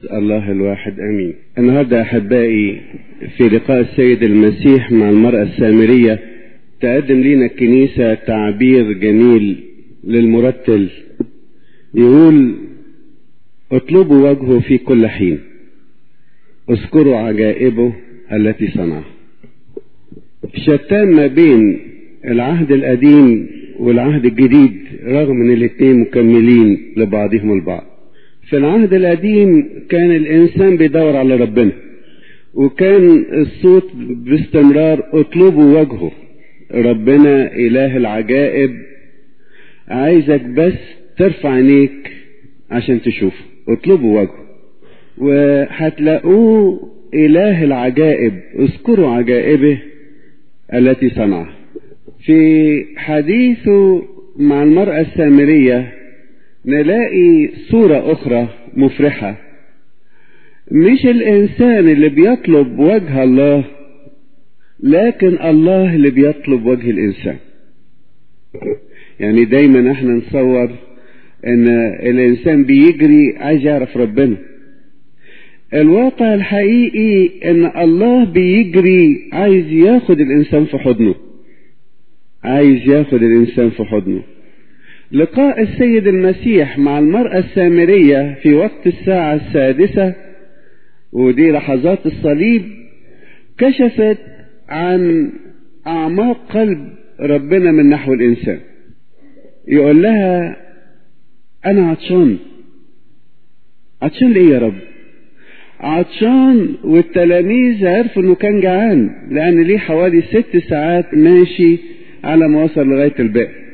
الله الواحد امين النهارده احبائي في لقاء السيد المسيح مع المراه السامريه تقدم لنا الكنيسه تعبير جميل للمرتل يقول اطلبوا وجهه في كل حين اذكروا عجائبه التي صنعها شتان ما بين العهد القديم والعهد الجديد رغم ان الاثنين مكملين لبعضهم البعض في العهد القديم كان الانسان بيدور على ربنا وكان الصوت باستمرار اطلبوا وجهه ربنا اله العجائب عايزك بس ترفع عينيك عشان تشوفه اطلبوا وجهه وهتلاقوه اله العجائب اذكروا عجائبه التي صنعها في حديثه مع المرأة السامرية نلاقي صورة أخرى مفرحة مش الإنسان اللي بيطلب وجه الله لكن الله اللي بيطلب وجه الإنسان يعني دايما احنا نصور ان الإنسان بيجري عايز يعرف ربنا الواقع الحقيقي ان الله بيجري عايز ياخد الإنسان في حضنه عايز ياخد الإنسان في حضنه لقاء السيد المسيح مع المرأة السامرية في وقت الساعة السادسة ودي لحظات الصليب كشفت عن أعماق قلب ربنا من نحو الإنسان يقول لها أنا عطشان عطشان لإيه يا رب عطشان والتلاميذ عرفوا إنه كان جعان لأن ليه حوالي ست ساعات ماشي على ما وصل لغاية البئر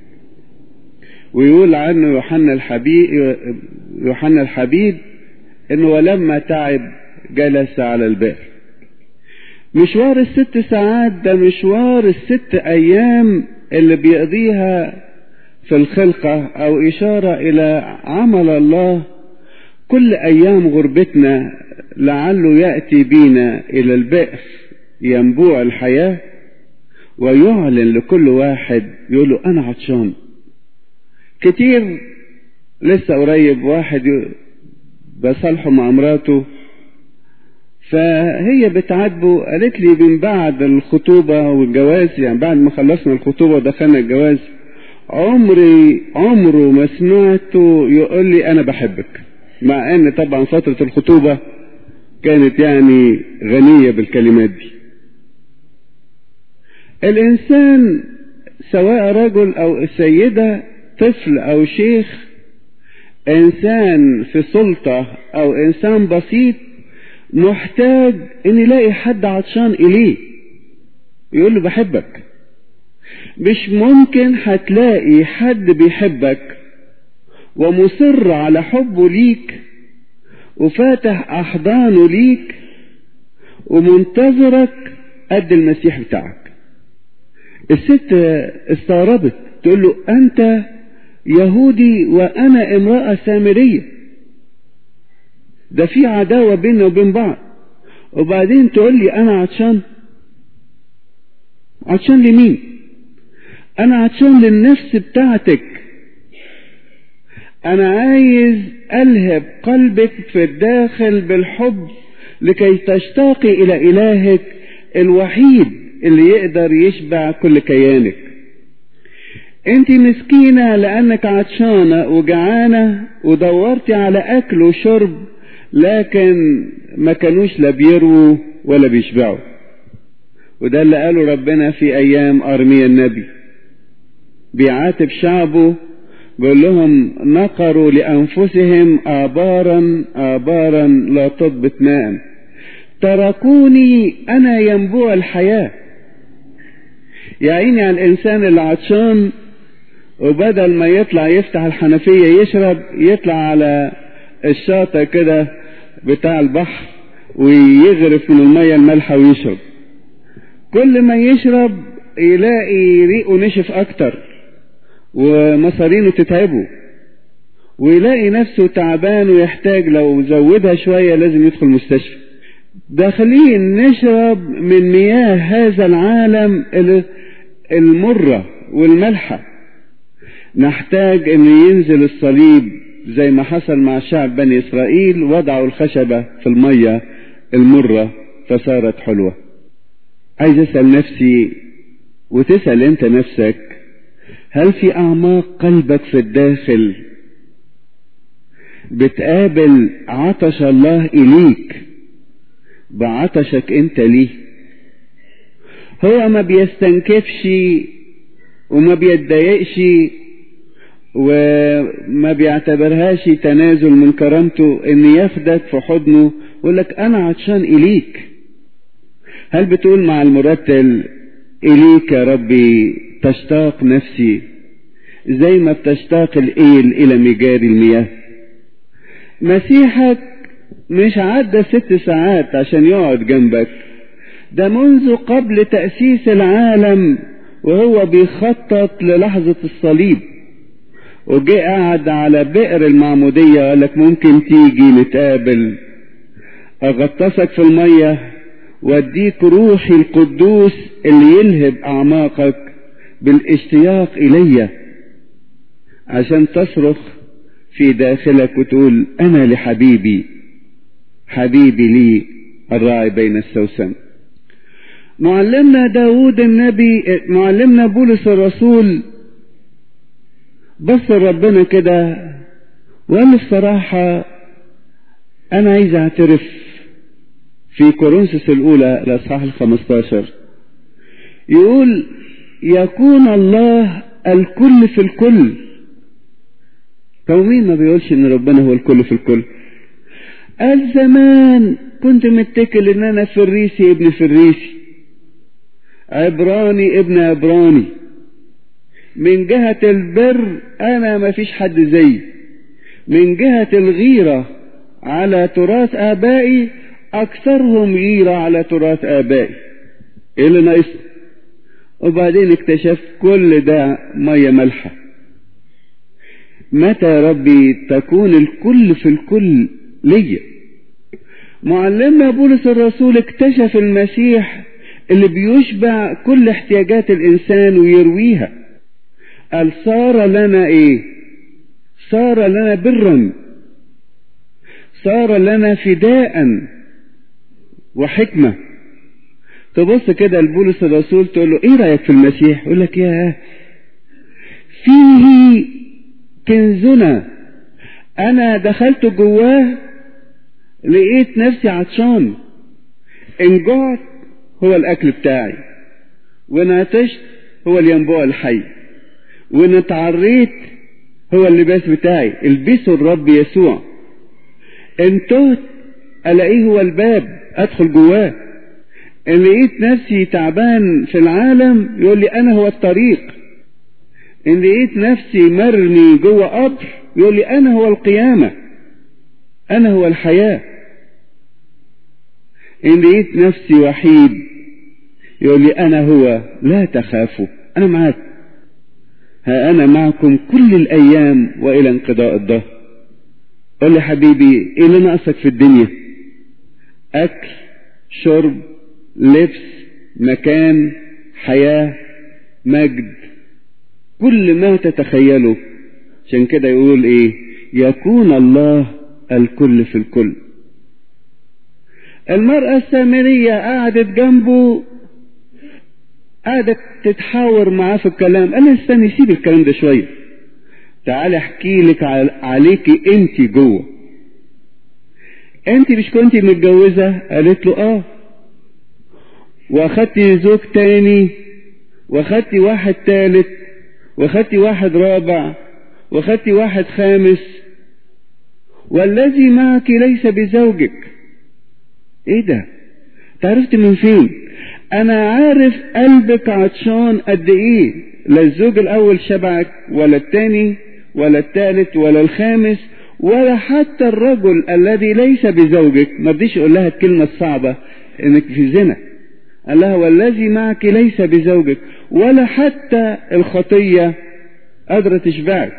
ويقول عنه يوحنا الحبيب يوحنا الحبيب انه ولما تعب جلس على البئر مشوار الست ساعات ده مشوار الست ايام اللي بيقضيها في الخلقة او اشارة الى عمل الله كل ايام غربتنا لعله يأتي بينا الى البئر ينبوع الحياة ويعلن لكل واحد يقول له انا عطشان كتير لسه قريب واحد بصالحه مع مراته فهي بتعاتبه قالت لي من بعد الخطوبة والجواز يعني بعد ما خلصنا الخطوبة ودخلنا الجواز عمري عمره ما سمعته يقول لي أنا بحبك مع أن طبعا فترة الخطوبة كانت يعني غنية بالكلمات دي الإنسان سواء رجل أو سيدة طفل او شيخ انسان في سلطة او انسان بسيط محتاج ان يلاقي حد عطشان اليه يقول له بحبك مش ممكن هتلاقي حد بيحبك ومصر على حبه ليك وفاتح احضانه ليك ومنتظرك قد المسيح بتاعك الست استغربت تقول له انت يهودي وانا امرأة سامرية ده في عداوة بيننا وبين بعض وبعدين تقول لي انا عطشان عطشان لمين انا عطشان للنفس بتاعتك انا عايز الهب قلبك في الداخل بالحب لكي تشتاقي الى الهك الوحيد اللي يقدر يشبع كل كيانك انت مسكينة لانك عطشانة وجعانة ودورتي على اكل وشرب لكن ما كانوش لا بيروا ولا بيشبعوا وده اللي قاله ربنا في ايام ارميا النبي بيعاتب شعبه بيقول لهم نقروا لانفسهم ابارا ابارا لا تضبط ماء تركوني انا ينبوع الحياه يا عيني على الانسان اللي عطشان وبدل ما يطلع يفتح الحنفية يشرب يطلع على الشاطئ كده بتاع البحر ويغرف من المية المالحة ويشرب كل ما يشرب يلاقي ريقه نشف اكتر ومصارينه تتعبه ويلاقي نفسه تعبان ويحتاج لو زودها شوية لازم يدخل مستشفى ده خليه نشرب من مياه هذا العالم المرة والملحة نحتاج ان ينزل الصليب زي ما حصل مع شعب بني إسرائيل وضعوا الخشبة في المية المرة فصارت حلوة عايز أسأل نفسي وتسأل أنت نفسك هل في أعماق قلبك في الداخل بتقابل عطش الله إليك بعطشك أنت ليه هو ما بيستنكفش وما بيتضايقش وما بيعتبرهاش تنازل من كرامته ان ياخدك في حضنه يقول لك انا عطشان اليك هل بتقول مع المرتل اليك يا ربي تشتاق نفسي زي ما بتشتاق الايل الى مجاري المياه مسيحك مش عدى ست ساعات عشان يقعد جنبك ده منذ قبل تأسيس العالم وهو بيخطط للحظة الصليب وجه قعد على بئر المعمودية قال لك ممكن تيجي نتقابل أغطسك في المية واديك روحي القدوس اللي يلهب أعماقك بالاشتياق إلي عشان تصرخ في داخلك وتقول أنا لحبيبي حبيبي لي الراعي بين السوسن معلمنا داود النبي معلمنا بولس الرسول بص ربنا كده وقال الصراحة أنا عايز أعترف في كورنثوس الأولى الأصحاح الخمستاشر يقول يكون الله الكل في الكل طب مين ما بيقولش إن ربنا هو الكل في الكل قال زمان كنت متكل إن أنا فريسي ابن فريسي عبراني ابن عبراني من جهة البر أنا ما فيش حد زي من جهة الغيرة على تراث آبائي أكثرهم غيرة على تراث آبائي إيه اللي ناقص وبعدين اكتشف كل ده مية ملحة متى يا ربي تكون الكل في الكل ليا معلمنا بولس الرسول اكتشف المسيح اللي بيشبع كل احتياجات الإنسان ويرويها قال صار لنا ايه صار لنا برا صار لنا فداء وحكمة تبص كده لبولس الرسول تقول له ايه رأيك في المسيح يقول لك يا فيه كنزنا انا دخلت جواه لقيت نفسي عطشان ان جعت هو الاكل بتاعي وان عطشت هو الينبوع الحي وان اتعريت هو اللباس بتاعي البسوا الرب يسوع ان تهت الاقيه هو الباب ادخل جواه ان لقيت نفسي تعبان في العالم يقول لي انا هو الطريق ان لقيت نفسي مرمي جوه قبر يقول لي انا هو القيامة انا هو الحياة ان لقيت نفسي وحيد يقول لي انا هو لا تخافوا انا معاك ها أنا معكم كل الأيام وإلى انقضاء الظهر قل لي حبيبي إيه اللي ناقصك في الدنيا أكل شرب لبس مكان حياة مجد كل ما تتخيله عشان كده يقول إيه يكون الله الكل في الكل المرأة السامرية قعدت جنبه قعدت تتحاور معاه في الكلام قال لها استني سيب الكلام ده شويه تعالي احكي لك عليكي انت جوه انت مش كنتي متجوزه قالت له اه واخدتي زوج تاني واخدتي واحد تالت واخدتي واحد رابع واخدتي واحد خامس والذي معك ليس بزوجك ايه ده تعرفت من فين انا عارف قلبك عطشان قد ايه لا الزوج الاول شبعك ولا التاني ولا التالت ولا الخامس ولا حتى الرجل الذي ليس بزوجك ما رضيش يقول لها الكلمة الصعبة انك في زنا قال لها والذي معك ليس بزوجك ولا حتى الخطية قادرة تشبعك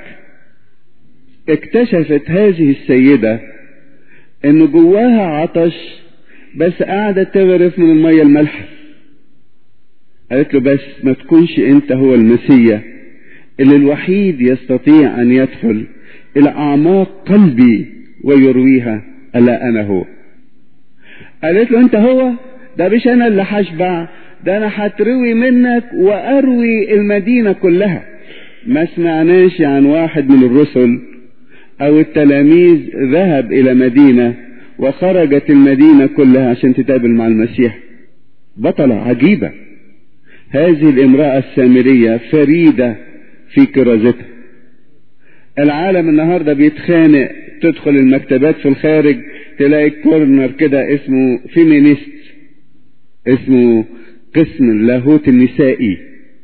اكتشفت هذه السيدة ان جواها عطش بس قاعدة تغرف من المية المالحة قالت له بس ما تكونش انت هو المسيا اللي الوحيد يستطيع ان يدخل إلى أعماق قلبي ويرويها ألا أنا هو قالت له أنت هو ده مش أنا اللي هشبع ده أنا هتروي منك وأروي المدينة كلها ما سمعناش عن واحد من الرسل أو التلاميذ ذهب إلى مدينة وخرجت المدينة كلها عشان تتقابل مع المسيح بطلة عجيبة هذه الامرأة السامرية فريدة في كرازتها العالم النهاردة بيتخانق تدخل المكتبات في الخارج تلاقي كورنر كده اسمه فيمينيست اسمه قسم اللاهوت النسائي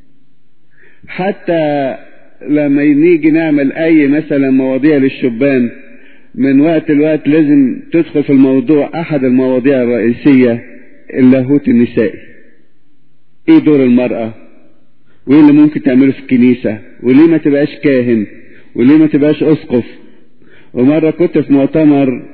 حتى لما نيجي نعمل اي مثلا مواضيع للشبان من وقت لوقت لازم تدخل في الموضوع احد المواضيع الرئيسية اللاهوت النسائي ايه دور المرأة وايه اللي ممكن تعمله في الكنيسة وليه ما تبقاش كاهن وليه ما تبقاش اسقف ومرة كنت في مؤتمر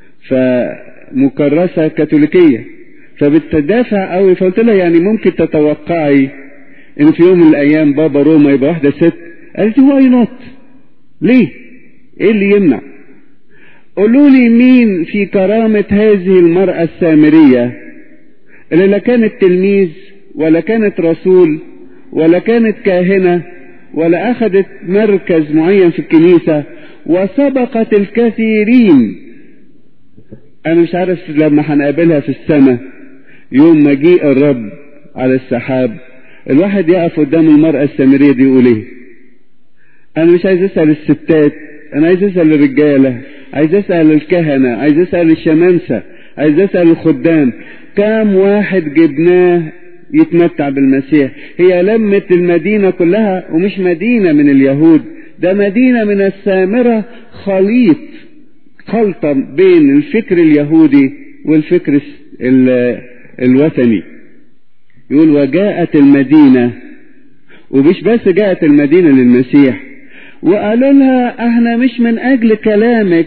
فمكرسة كاثوليكية فبتدافع قوي فقلت لها يعني ممكن تتوقعي ان في يوم من الايام بابا روما يبقى واحدة ست قالت واي نوت ليه ايه اللي يمنع قولوا لي مين في كرامة هذه المرأة السامرية اللي لا كانت تلميذ ولا كانت رسول ولا كانت كاهنة ولا أخذت مركز معين في الكنيسة وسبقت الكثيرين أنا مش عارف لما هنقابلها في السماء يوم مجيء الرب على السحاب الواحد يقف قدام المرأة السامرية دي يقول ايه أنا مش عايز أسأل الستات أنا عايز أسأل الرجالة عايز أسأل الكهنة عايز أسأل الشمامسة عايز أسأل الخدام كام واحد جبناه يتمتع بالمسيح هي لمت المدينة كلها ومش مدينة من اليهود ده مدينة من السامرة خليط خلطة بين الفكر اليهودي والفكر الوثني يقول وجاءت المدينة ومش بس جاءت المدينة للمسيح وقالوا لها احنا مش من اجل كلامك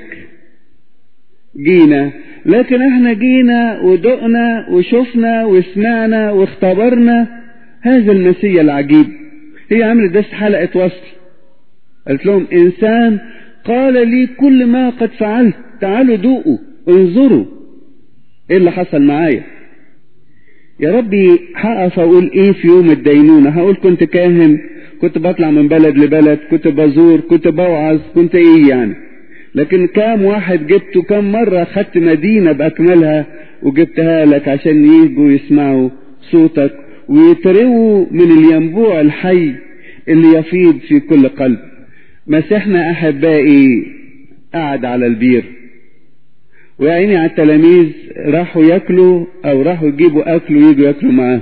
جينا لكن احنا جينا ودقنا وشفنا وسمعنا واختبرنا هذا المسيح العجيب هي عملت بس حلقة وصل قالت لهم انسان قال لي كل ما قد فعلت تعالوا دوقوا انظروا ايه اللي حصل معايا يا ربي هقف اقول ايه في يوم الدينونة هقول كنت كاهن كنت بطلع من بلد لبلد كنت بزور كنت بوعظ كنت ايه يعني لكن كام واحد جبته كم مرة خدت مدينة بأكملها وجبتها لك عشان يجوا يسمعوا صوتك ويتروا من الينبوع الحي اللي يفيض في كل قلب مسيحنا أحبائي قعد على البير ويعني على التلاميذ راحوا ياكلوا أو راحوا يجيبوا أكل ويجوا ياكلوا معاه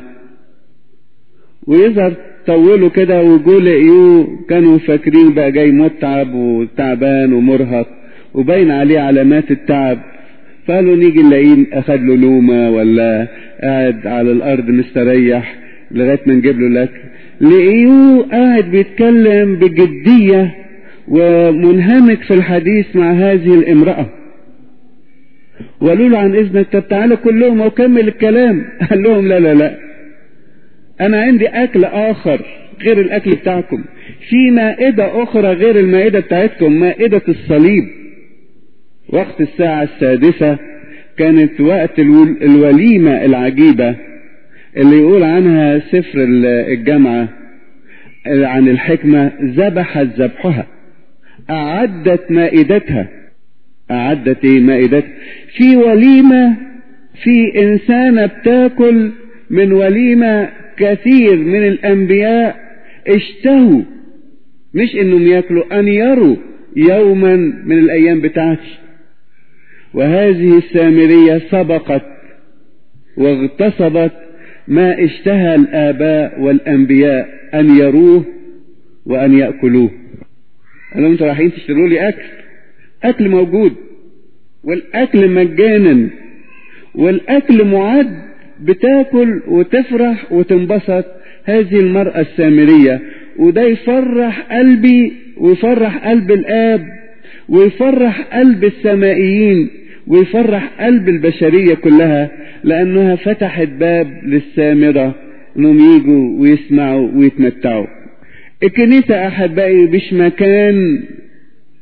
ويظهر طولوا كده وجوا لقيوه كانوا فاكرين بقى جاي متعب وتعبان ومرهق وباين عليه علامات التعب فقالوا نيجي نلاقيه اخد له لومه ولا قاعد على الارض مستريح لغايه ما نجيب له الاكل لقيوه قاعد بيتكلم بجديه ومنهمك في الحديث مع هذه الامراه وقالوا له عن اذنك طب تعالى كلهم وكمل الكلام قال لهم لا لا لا انا عندي اكل اخر غير الاكل بتاعكم في مائدة اخرى غير المائدة بتاعتكم مائدة الصليب وقت الساعة السادسة كانت وقت الوليمة العجيبة اللي يقول عنها سفر الجامعة عن الحكمة ذبحت ذبحها أعدت مائدتها أعدت إيه مائدتها في وليمة في إنسانة بتاكل من وليمة كثير من الأنبياء اشتهوا مش إنهم ياكلوا أن يروا يوما من الأيام بتاعتي وهذه السامرية سبقت واغتصبت ما اشتهى الآباء والأنبياء أن يروه وأن يأكلوه قالوا انتوا رايحين تشتروا لي أكل أكل موجود والأكل مجانا والأكل معد بتاكل وتفرح وتنبسط هذه المرأة السامرية وده يفرح قلبي ويفرح قلب الآب ويفرح قلب السمائيين ويفرح قلب البشرية كلها لأنها فتحت باب للسامرة انهم يجوا ويسمعوا ويتمتعوا الكنيسة أحبائي مش مكان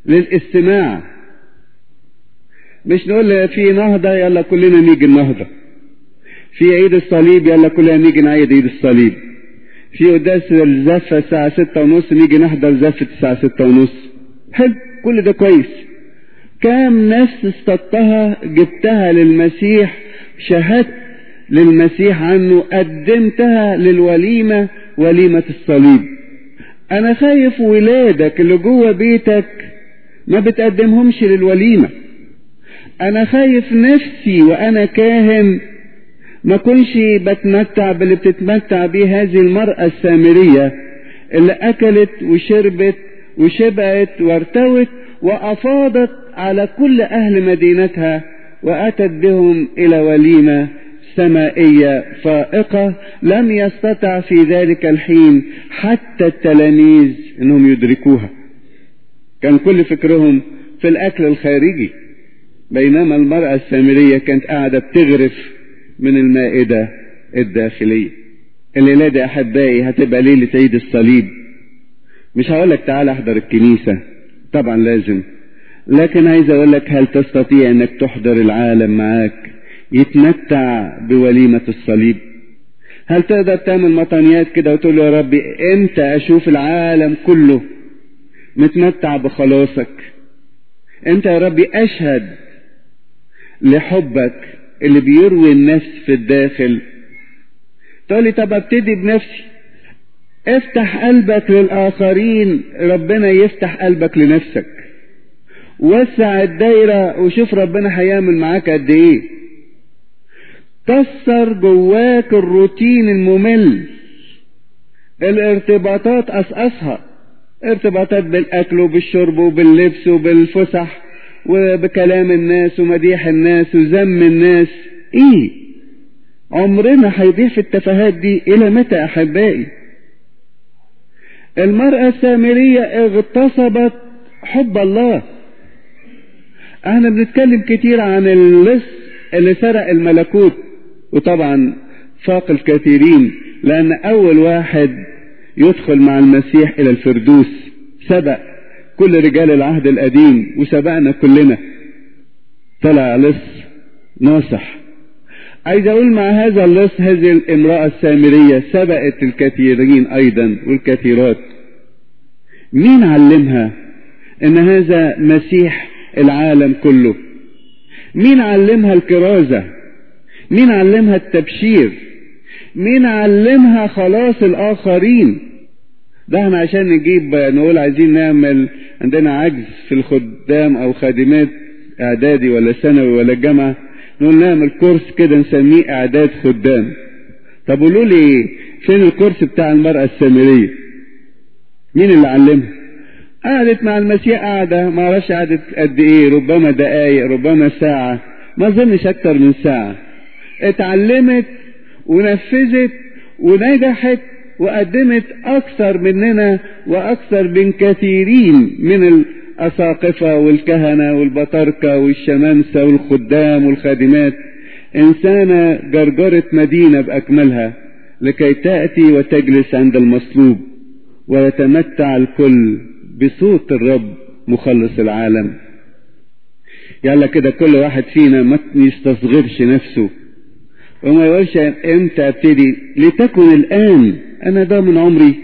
للاستماع مش نقول في نهضة يلا كلنا نيجي النهضة في عيد الصليب يلا كلنا نيجي نعيد عيد الصليب في قداس الزفة الساعة ستة ونص نيجي نحضر زفة الساعة ستة ونص حلو كل ده كويس كام نفس اصطدتها جبتها للمسيح شهدت للمسيح عنه قدمتها للوليمة وليمة الصليب انا خايف ولادك اللي جوه بيتك ما بتقدمهمش للوليمة انا خايف نفسي وانا كاهن ما كنش بتمتع باللي بتتمتع بيه هذه المرأة السامرية اللي اكلت وشربت وشبعت وارتوت وافاضت على كل اهل مدينتها واتت بهم الى وليمة سمائية فائقة لم يستطع في ذلك الحين حتى التلاميذ انهم يدركوها كان كل فكرهم في الاكل الخارجي بينما المرأة السامرية كانت قاعدة بتغرف من المائدة الداخلية الليلة دي أحبائي هتبقى ليلة عيد الصليب مش هقولك تعال احضر الكنيسة طبعا لازم لكن عايز اقولك هل تستطيع انك تحضر العالم معاك يتمتع بوليمة الصليب هل تقدر تعمل مطانيات كده وتقول له يا ربي امتى اشوف العالم كله متمتع بخلاصك انت يا ربي اشهد لحبك اللي بيروي النفس في الداخل تقول لي طب ابتدي بنفسي افتح قلبك للآخرين ربنا يفتح قلبك لنفسك وسع الدايرة وشوف ربنا هيعمل معاك قد ايه كسر جواك الروتين الممل الارتباطات أسأسها ارتباطات بالأكل وبالشرب وباللبس وبالفسح وبكلام الناس ومديح الناس وذم الناس ايه عمرنا هيضيع في التفاهات دي الى متى احبائي المرأة السامرية اغتصبت حب الله احنا بنتكلم كتير عن اللص اللي سرق الملكوت وطبعا فاق الكثيرين لان اول واحد يدخل مع المسيح الى الفردوس سبق كل رجال العهد القديم وسبقنا كلنا طلع لص ناصح عايز اقول مع هذا اللص هذه الامرأة السامرية سبقت الكثيرين ايضا والكثيرات مين علمها ان هذا مسيح العالم كله مين علمها الكرازة مين علمها التبشير مين علمها خلاص الاخرين ده احنا عشان نجيب نقول عايزين نعمل عندنا عجز في الخدام او خادمات اعدادي ولا ثانوي ولا جامعة نقول نعمل كورس كده نسميه اعداد خدام طب قولوا لي فين الكورس بتاع المرأة السامرية مين اللي علمها قعدت مع المسيح قاعدة ما اعرفش قعدت قد ايه ربما دقايق ربما ساعة ما اظنش اكتر من ساعة اتعلمت ونفذت ونجحت وقدمت اكثر مننا واكثر من كثيرين من الاساقفة والكهنة والبطاركة والشمامسة والخدام والخادمات انسانة جرجرت مدينة باكملها لكي تأتي وتجلس عند المصلوب ويتمتع الكل بصوت الرب مخلص العالم يلا كده كل واحد فينا ما يستصغرش نفسه وما يقولش امتى ابتدي لتكن الان انا ده من عمري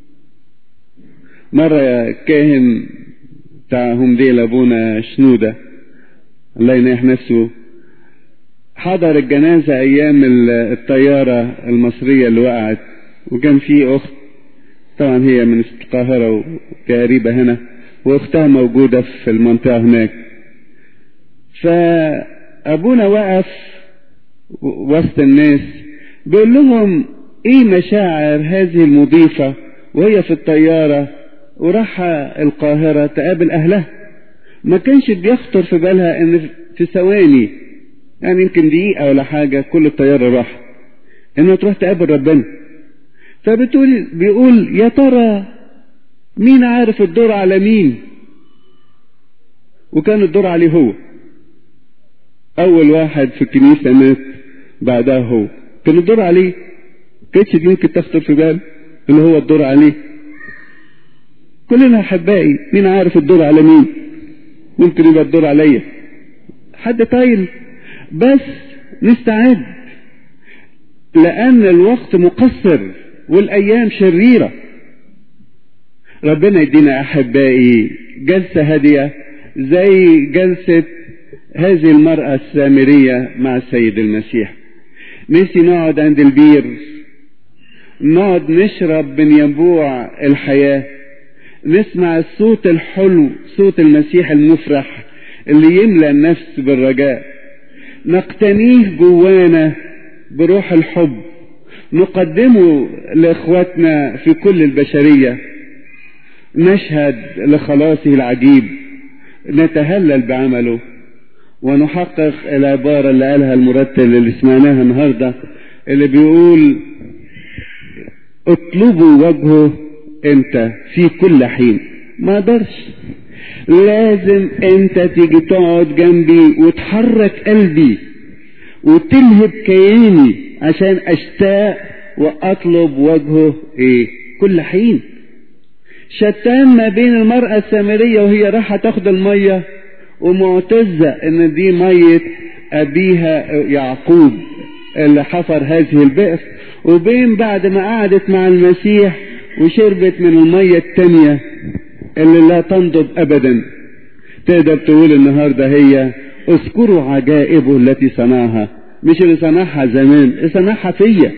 مرة كاهن بتاع همديل ابونا شنودة الله ينيح نفسه حضر الجنازة ايام الطيارة المصرية اللي وقعت وكان في اخت طبعا هي من القاهرة وقريبة هنا واختها موجودة في المنطقة هناك فابونا وقف وسط الناس بيقول لهم ايه مشاعر هذه المضيفة وهي في الطيارة وراح القاهرة تقابل اهلها ما كانش بيخطر في بالها ان في ثواني يعني يمكن دقيقة ولا حاجة كل الطيارة راح انها تروح تقابل ربنا فبتقول بيقول يا ترى مين عارف الدور على مين وكان الدور عليه هو اول واحد في الكنيسة مات بعدها هو كان الدور عليه كانتش دي يمكن تخطر في بال اللي هو الدور عليه كلنا احبائي مين عارف الدور على مين ممكن يبقى الدور عليا حد طايل بس نستعد لأن الوقت مقصر والأيام شريرة ربنا يدينا أحبائي جلسة هادية زي جلسة هذه المرأة السامرية مع السيد المسيح نسي نقعد عند البير نقعد نشرب من ينبوع الحياة نسمع الصوت الحلو صوت المسيح المفرح اللي يملى النفس بالرجاء نقتنيه جوانا بروح الحب نقدمه لاخواتنا في كل البشرية نشهد لخلاصه العجيب نتهلل بعمله ونحقق العبارة اللي قالها المرتل اللي سمعناها النهاردة اللي بيقول اطلبوا وجهه انت في كل حين ما اقدرش لازم انت تيجي تقعد جنبي وتحرك قلبي وتلهب كياني عشان اشتاق واطلب وجهه ايه كل حين شتان ما بين المرأة السامرية وهي رايحة تاخد المية ومعتزة ان دي مية ابيها يعقوب اللي حفر هذه البئر وبين بعد ما قعدت مع المسيح وشربت من المية التانية اللي لا تنضب ابدا تقدر تقول النهاردة هي اذكروا عجائبه التي صنعها مش اللي صنعها زمان اللي صنعها فيا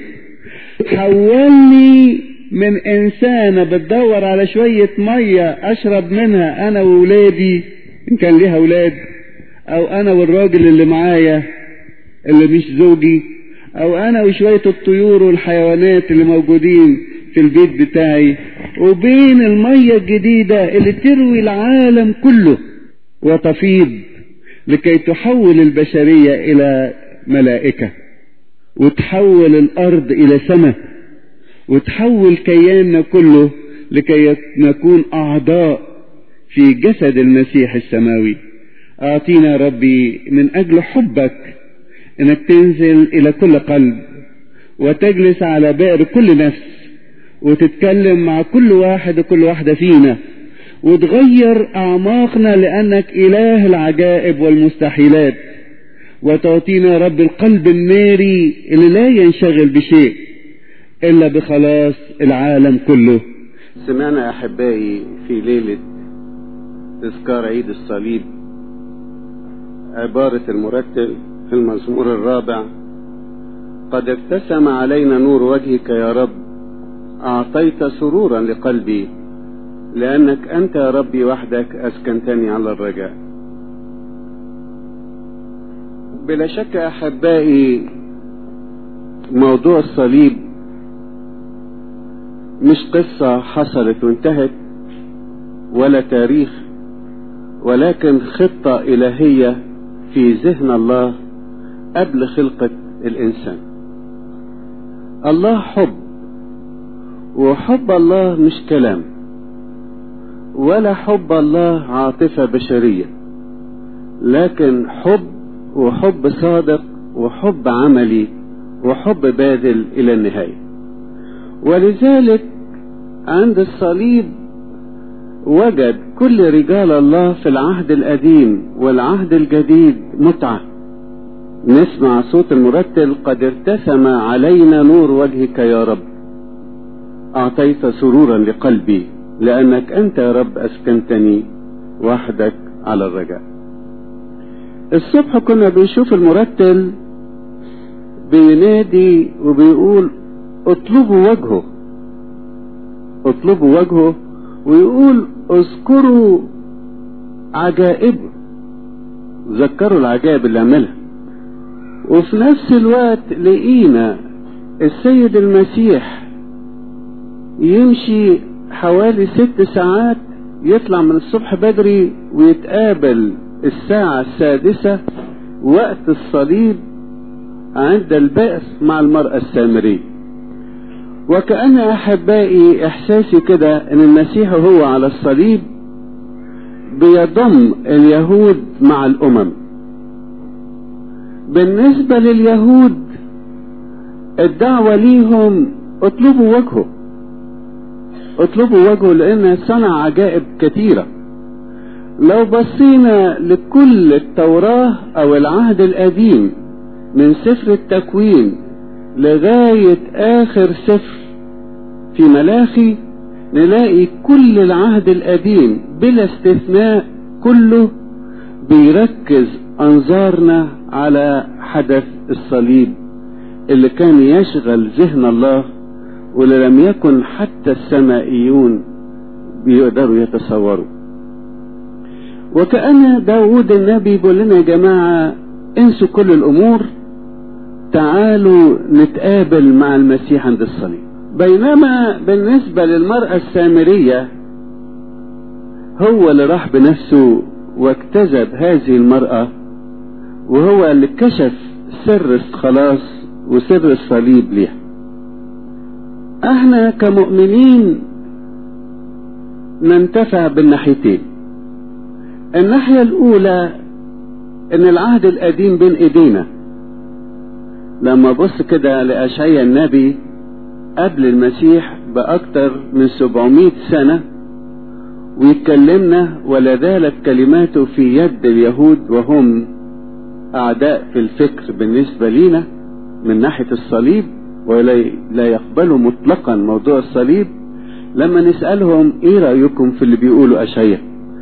حولني من انسانة بتدور على شوية مية اشرب منها انا وولادي ان كان ليها اولاد او انا والراجل اللي معايا اللي مش زوجي او انا وشوية الطيور والحيوانات اللي موجودين في البيت بتاعي وبين المية الجديدة اللي تروي العالم كله وتفيض لكي تحول البشرية الى ملائكة وتحول الارض الى سماء وتحول كياننا كله لكي نكون اعضاء في جسد المسيح السماوي اعطينا ربي من اجل حبك انك تنزل الى كل قلب وتجلس على بئر كل نفس وتتكلم مع كل واحد وكل واحدة فينا وتغير اعماقنا لانك اله العجائب والمستحيلات وتعطينا رب القلب الناري اللي لا ينشغل بشيء الا بخلاص العالم كله سمعنا احبائي في ليلة تذكار عيد الصليب عبارة المرتل في المزمور الرابع قد ابتسم علينا نور وجهك يا رب أعطيت سرورا لقلبي لأنك أنت يا ربي وحدك أسكنتني على الرجاء بلا شك أحبائي موضوع الصليب مش قصة حصلت وانتهت ولا تاريخ ولكن خطة إلهية في ذهن الله قبل خلقة الإنسان الله حب وحب الله مش كلام ولا حب الله عاطفة بشرية لكن حب وحب صادق وحب عملي وحب باذل إلى النهاية ولذلك عند الصليب وجد كل رجال الله في العهد القديم والعهد الجديد متعة نسمع صوت المرتل قد ارتسم علينا نور وجهك يا رب أعطيت سرورا لقلبي لأنك أنت يا رب أسكنتني وحدك على الرجاء الصبح كنا بنشوف المرتل بينادي وبيقول اطلبوا وجهه اطلبوا وجهه ويقول اذكروا عجائبه ذكروا العجائب اللي عملها وفي نفس الوقت لقينا السيد المسيح يمشي حوالي ست ساعات يطلع من الصبح بدري ويتقابل الساعة السادسة وقت الصليب عند البئر مع المرأة السامرية وكأن أحبائي إحساسي كده إن المسيح هو على الصليب بيضم اليهود مع الأمم بالنسبة لليهود الدعوة ليهم اطلبوا وجهه اطلبوا وجهه لأن صنع عجائب كثيرة لو بصينا لكل التوراة او العهد القديم من سفر التكوين لغاية اخر سفر في ملاخي نلاقي كل العهد القديم بلا استثناء كله بيركز انظارنا على حدث الصليب اللي كان يشغل ذهن الله واللي لم يكن حتى السمائيون بيقدروا يتصوروا وكأن داود النبي بيقول لنا يا جماعة انسوا كل الأمور تعالوا نتقابل مع المسيح عند الصليب بينما بالنسبة للمرأة السامرية هو اللي راح بنفسه واجتذب هذه المرأة وهو اللي كشف سر الخلاص وسر الصليب ليها احنا كمؤمنين ننتفع بالناحيتين الناحية الأولى إن العهد القديم بين إيدينا لما بص كده لأشعيا النبي قبل المسيح بأكتر من 700 سنة ويتكلمنا ولا زالت كلماته في يد اليهود وهم أعداء في الفكر بالنسبة لينا من ناحية الصليب ولا لا يقبلوا مطلقا موضوع الصليب لما نسألهم ايه رأيكم في اللي بيقولوا أشعيا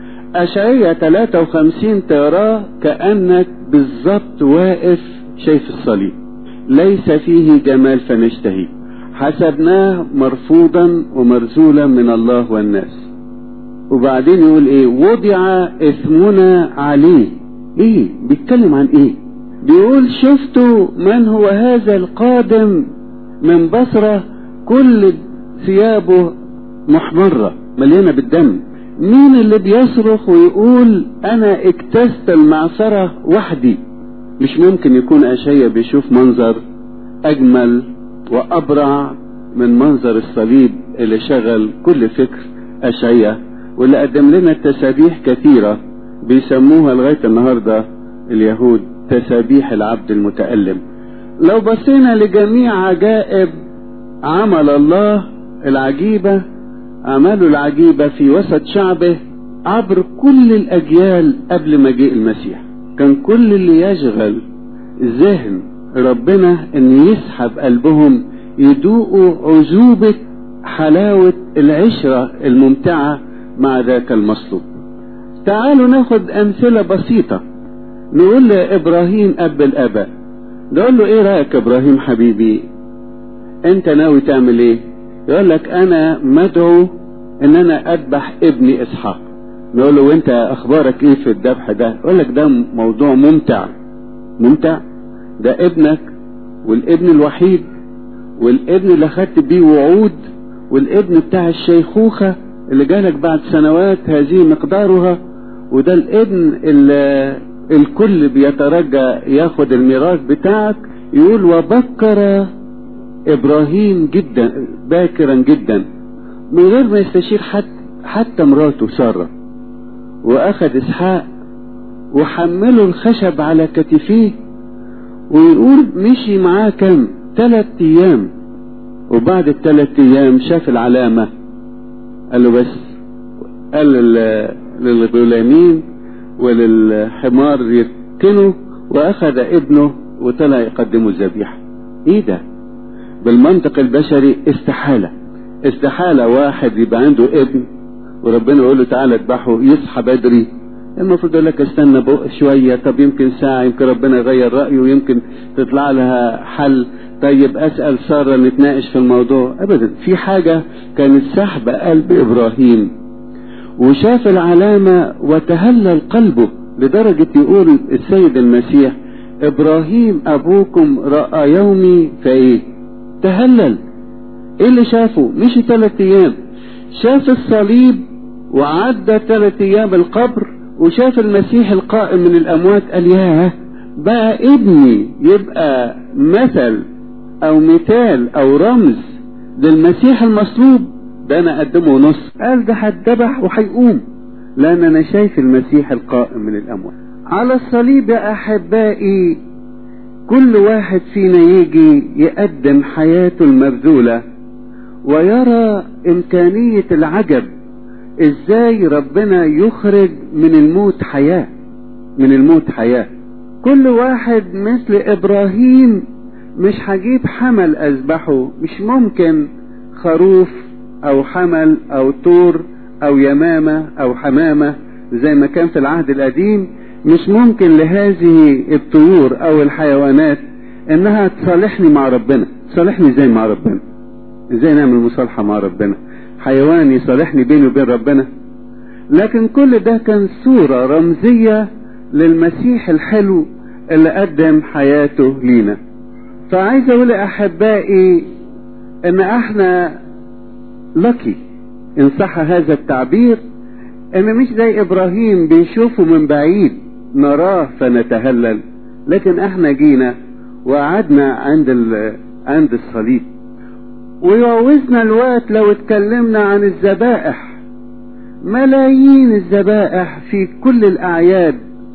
أشعيا 53 تراه كأنك بالظبط واقف شايف الصليب ليس فيه جمال فنشتهي حسبناه مرفوضا ومرزولا من الله والناس وبعدين يقول ايه وضع اثمنا عليه ايه بيتكلم عن ايه بيقول شفتوا من هو هذا القادم من بصرة كل ثيابه محمرة مليانة بالدم مين اللي بيصرخ ويقول انا اكتست المعصرة وحدي مش ممكن يكون اشياء بيشوف منظر اجمل وابرع من منظر الصليب اللي شغل كل فكر اشعياء واللي قدم لنا تسابيح كثيرة بيسموها لغاية النهاردة اليهود تسابيح العبد المتألم لو بصينا لجميع عجائب عمل الله العجيبة أعماله العجيبة في وسط شعبه عبر كل الأجيال قبل مجيء المسيح كان كل اللي يشغل ذهن ربنا ان يسحب قلبهم يدوقوا عذوبة حلاوة العشرة الممتعة مع ذاك المصلوب تعالوا ناخد أمثلة بسيطة نقول لإبراهيم أب الآباء نقول له إيه رأيك إبراهيم حبيبي أنت ناوي تعمل إيه يقول لك أنا مدعو إن أنا أذبح ابني إسحاق نقول له وأنت أخبارك إيه في الذبح ده يقول لك ده موضوع ممتع ممتع ده ابنك والابن الوحيد والابن اللي خدت بيه وعود والابن بتاع الشيخوخة اللي جالك بعد سنوات هذه مقدارها وده الابن اللي الكل بيترجى ياخد الميراث بتاعك يقول وبكر ابراهيم جدا باكرا جدا من غير ما يستشير حتى حتى مراته ساره واخد اسحاق وحمله الخشب على كتفيه ويقول مشي معاه كم ثلاث ايام وبعد الثلاث ايام شاف العلامة قال له بس قال للغلامين وللحمار يركنوا واخذ ابنه وطلع يقدمه الذبيحة ايه ده بالمنطق البشري استحالة استحالة واحد يبقى عنده ابن وربنا يقول له تعالى اذبحه يصحى بدري المفروض يقول لك استنى بق شوية طب يمكن ساعة يمكن ربنا يغير رأيه ويمكن تطلع لها حل طيب أسأل سارة نتناقش في الموضوع أبدا في حاجة كانت سحب قلب إبراهيم وشاف العلامة وتهلل قلبه لدرجة يقول السيد المسيح إبراهيم أبوكم رأى يومي فإيه تهلل إيه اللي شافه مشي ثلاث أيام شاف الصليب وعدى ثلاث أيام القبر وشاف المسيح القائم من الأموات قال ياه بقى ابني يبقى مثل أو مثال أو رمز للمسيح المصلوب ده أنا أقدمه نص قال ده هتذبح وهيقوم لأن أنا شايف المسيح القائم من الأموات على الصليب يا أحبائي كل واحد فينا يجي يقدم حياته المبذولة ويرى إمكانية العجب ازاي ربنا يخرج من الموت حياة من الموت حياة كل واحد مثل ابراهيم مش هجيب حمل اذبحه مش ممكن خروف او حمل او طور او يمامة او حمامة زي ما كان في العهد القديم مش ممكن لهذه الطيور او الحيوانات انها تصالحني مع ربنا تصالحني ازاي مع ربنا ازاي نعمل مصالحة مع ربنا حيوان يصالحني بيني وبين ربنا لكن كل ده كان صورة رمزية للمسيح الحلو اللي قدم حياته لينا فعايز اقول احبائي ان احنا لكي ان صح هذا التعبير ان مش زي ابراهيم بنشوفه من بعيد نراه فنتهلل لكن احنا جينا وقعدنا عند عند الصليب ويعوزنا الوقت لو اتكلمنا عن الذبائح ملايين الذبائح في كل الاعياد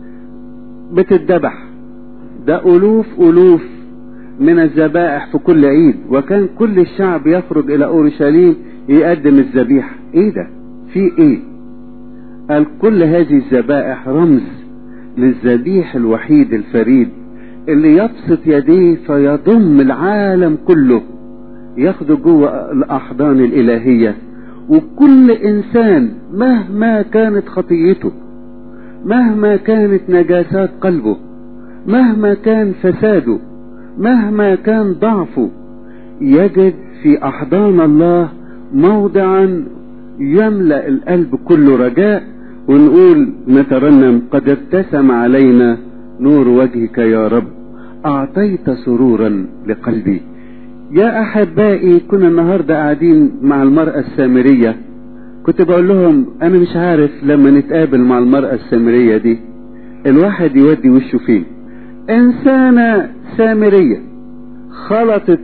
بتتذبح ده الوف الوف من الذبائح في كل عيد وكان كل الشعب يخرج الى اورشليم يقدم الذبيحه ايه ده في ايه قال كل هذه الذبائح رمز للذبيح الوحيد الفريد اللي يبسط يديه فيضم العالم كله ياخده جوه الاحضان الالهيه وكل انسان مهما كانت خطيته مهما كانت نجاسات قلبه مهما كان فساده مهما كان ضعفه يجد في احضان الله موضعا يملا القلب كله رجاء ونقول نترنم قد ابتسم علينا نور وجهك يا رب اعطيت سرورا لقلبي يا احبائي كنا النهارده قاعدين مع المراه السامريه كنت بقول لهم انا مش عارف لما نتقابل مع المراه السامريه دي الواحد يودي وشه فين انسانه سامريه خلطت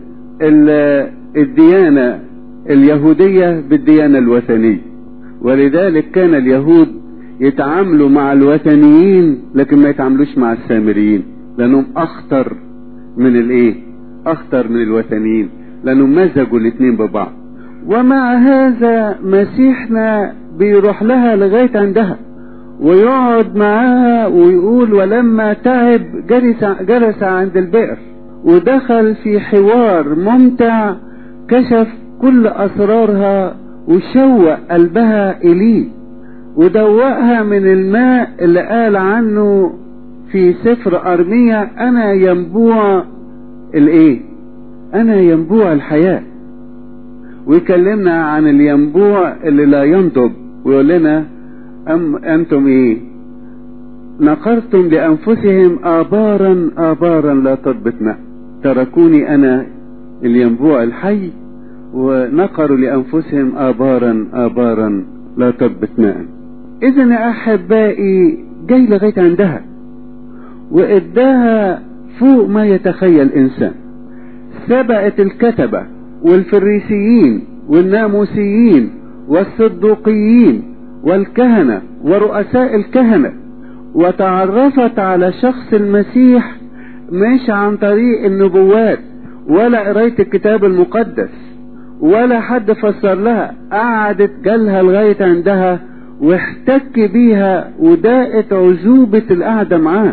الديانه اليهوديه بالديانه الوثنيه ولذلك كان اليهود يتعاملوا مع الوثنيين لكن ما يتعاملوش مع السامريين لانهم اخطر من الايه اخطر من الوثنيين لانهم مزجوا الاثنين ببعض ومع هذا مسيحنا بيروح لها لغايه عندها ويقعد معاها ويقول ولما تعب جلس جلس عند البئر ودخل في حوار ممتع كشف كل اسرارها وشوق قلبها اليه ودوقها من الماء اللي قال عنه في سفر ارميا انا ينبوع الايه انا ينبوع الحياه ويكلمنا عن الينبوع اللي لا ينضب ويقول لنا أم أنتم إيه نقرتم لأنفسهم آبارا آبارا لا تضبط ماء تركوني أنا الينبوع الحي ونقروا لأنفسهم آبارا آبارا لا تضبط ماء إذا يا أحبائي جاي لغاية عندها وإداها فوق ما يتخيل إنسان سبقت الكتبة والفريسيين والناموسيين والصدوقيين والكهنة ورؤساء الكهنة وتعرفت على شخص المسيح مش عن طريق النبوات ولا قراية الكتاب المقدس ولا حد فسر لها قعدت جالها لغاية عندها واحتك بيها وداقت عزوبة القعدة معاه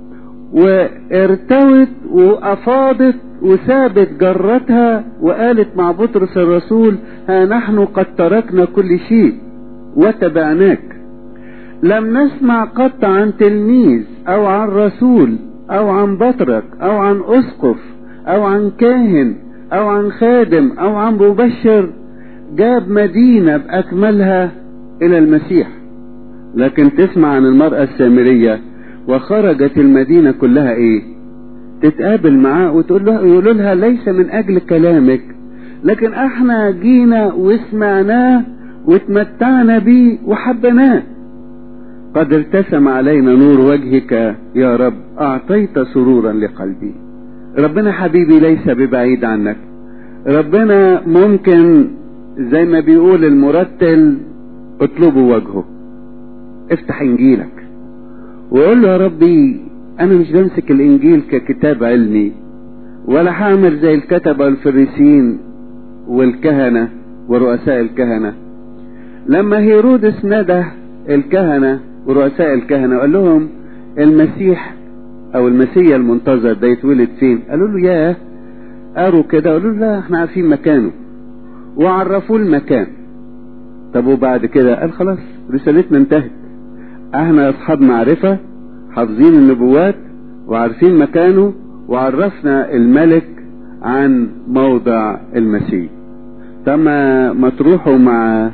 وارتوت وافاضت وسابت جرتها وقالت مع بطرس الرسول ها نحن قد تركنا كل شيء وتبعناك لم نسمع قط عن تلميذ او عن رسول او عن بطرك او عن اسقف او عن كاهن او عن خادم او عن مبشر جاب مدينة باكملها الى المسيح لكن تسمع عن المرأة السامرية وخرجت المدينة كلها ايه تتقابل معاه وتقول له يقولوا لها ليس من اجل كلامك لكن احنا جينا وسمعناه واتمتعنا بيه وحبناه قد ارتسم علينا نور وجهك يا رب اعطيت سرورا لقلبي ربنا حبيبي ليس ببعيد عنك ربنا ممكن زي ما بيقول المرتل اطلبوا وجهه افتح انجيلك وقول له يا ربي انا مش بمسك الانجيل ككتاب علمي ولا هعمل زي الكتبة والفريسين والكهنة ورؤساء الكهنة لما هيرودس ندى الكهنة ورؤساء الكهنة وقال لهم المسيح او المسيا المنتظر ده يتولد فين قالوا له ياه قالوا كده قالوا له لا احنا عارفين مكانه وعرفوه المكان طب وبعد كده قال خلاص رسالتنا انتهت احنا اصحاب معرفة حافظين النبوات وعارفين مكانه وعرفنا الملك عن موضع المسيح طب ما ما تروحوا مع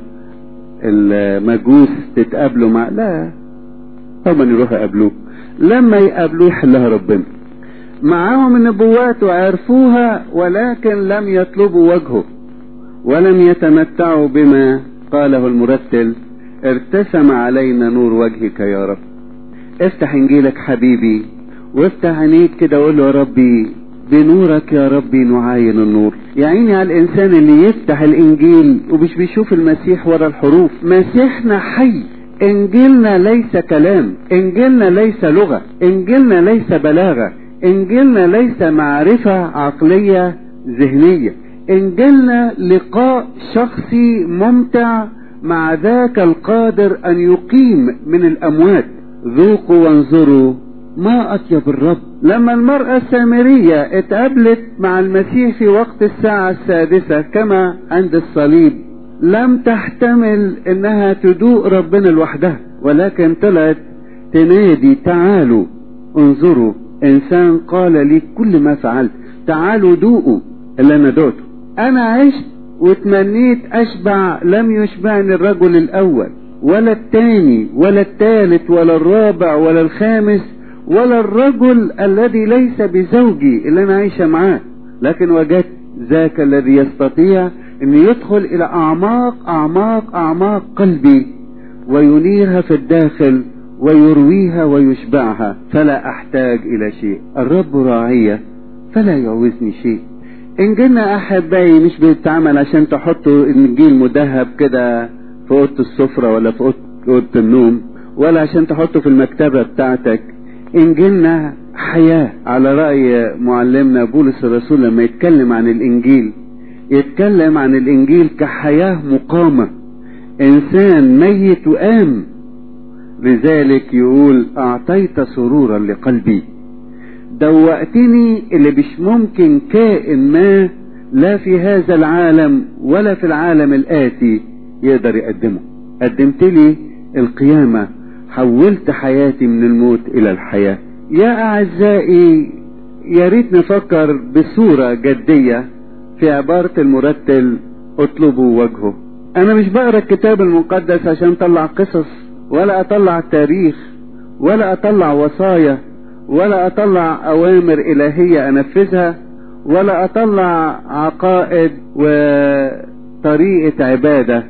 المجوس تتقابلوا مع لا هم يروحوا يقابلوه لما يقابلوه يحلها ربنا معاهم النبوات وعرفوها ولكن لم يطلبوا وجهه ولم يتمتعوا بما قاله المرتل ارتسم علينا نور وجهك يا رب افتح انجيلك حبيبي وافتح عينيك كده وقول له يا ربي بنورك يا ربي نعاين النور يا عيني على الانسان اللي يفتح الانجيل ومش بيشوف المسيح ورا الحروف مسيحنا حي انجيلنا ليس كلام انجيلنا ليس لغة انجيلنا ليس بلاغة انجيلنا ليس معرفة عقلية ذهنية انجيلنا لقاء شخصي ممتع مع ذاك القادر ان يقيم من الاموات ذوقوا وانظروا ما اطيب الرب لما المرأة السامرية اتقابلت مع المسيح في وقت الساعة السادسة كما عند الصليب لم تحتمل انها تدوق ربنا لوحدها ولكن طلعت تنادي تعالوا انظروا انسان قال لي كل ما فعلت تعالوا دوقوا اللي انا دوقته انا عشت وتمنيت اشبع لم يشبعني الرجل الاول ولا الثاني ولا الثالث ولا الرابع ولا الخامس ولا الرجل الذي ليس بزوجي اللي انا عايشه معاه لكن وجدت ذاك الذي يستطيع ان يدخل الى اعماق اعماق اعماق قلبي وينيرها في الداخل ويرويها ويشبعها فلا احتاج الى شيء الرب راعية فلا يعوزني شيء انجيلنا احبائي مش بيتعمل عشان تحطوا انجيل مذهب كده في اوضه السفره ولا في اوضه النوم ولا عشان تحطه في المكتبه بتاعتك انجيلنا حياه على راي معلمنا بولس الرسول لما يتكلم عن الانجيل يتكلم عن الانجيل كحياه مقامه انسان ميت وقام لذلك يقول اعطيت سرورا لقلبي دوقتني اللي مش ممكن كائن ما لا في هذا العالم ولا في العالم الآتي يقدر يقدمه قدمت لي القيامة حولت حياتي من الموت إلى الحياة يا أعزائي يا ريت نفكر بصورة جدية في عبارة المرتل اطلبوا وجهه أنا مش بقرا الكتاب المقدس عشان أطلع قصص ولا أطلع تاريخ ولا أطلع وصايا ولا اطلع اوامر الهية انفذها ولا اطلع عقائد وطريقة عبادة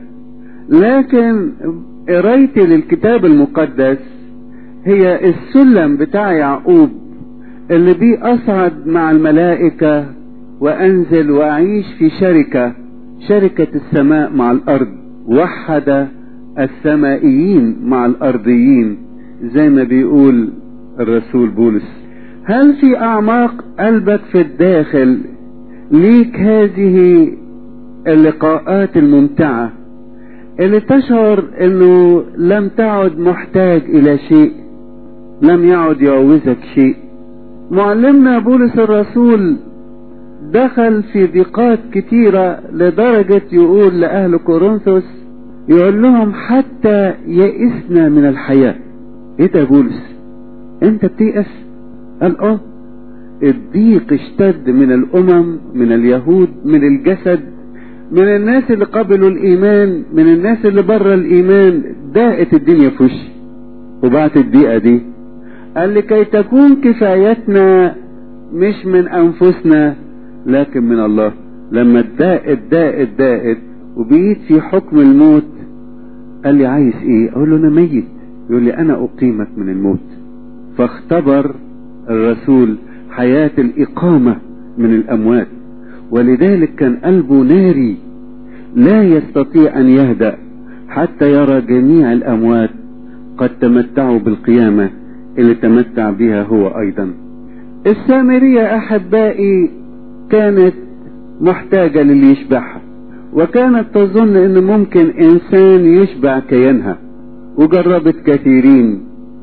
لكن قرايتي للكتاب المقدس هي السلم بتاع يعقوب اللي بيه اصعد مع الملائكة وانزل واعيش في شركة شركة السماء مع الارض وحد السمائيين مع الارضيين زي ما بيقول الرسول بولس هل في اعماق قلبك في الداخل ليك هذه اللقاءات الممتعة اللي تشعر انه لم تعد محتاج الى شيء لم يعد يعوزك شيء معلمنا بولس الرسول دخل في ضيقات كتيرة لدرجة يقول لأهل كورنثوس يقول لهم حتى يئسنا من الحياة ايه ده بولس انت بتيأس قال اه الضيق اشتد من الامم من اليهود من الجسد من الناس اللي قبلوا الايمان من الناس اللي بره الايمان ضاقت الدنيا في وشي وبعت الضيقه دي قال لكي تكون كفايتنا مش من انفسنا لكن من الله لما اتضاقت ضاقت ضاقت وبقيت في حكم الموت قال لي عايز ايه اقول له انا ميت يقول لي انا اقيمك من الموت فاختبر الرسول حياة الإقامة من الأموات ولذلك كان قلبه ناري لا يستطيع أن يهدأ حتى يرى جميع الأموات قد تمتعوا بالقيامة اللي تمتع بها هو أيضا السامرية أحبائي كانت محتاجة للي يشبعها وكانت تظن ان ممكن انسان يشبع كيانها وجربت كثيرين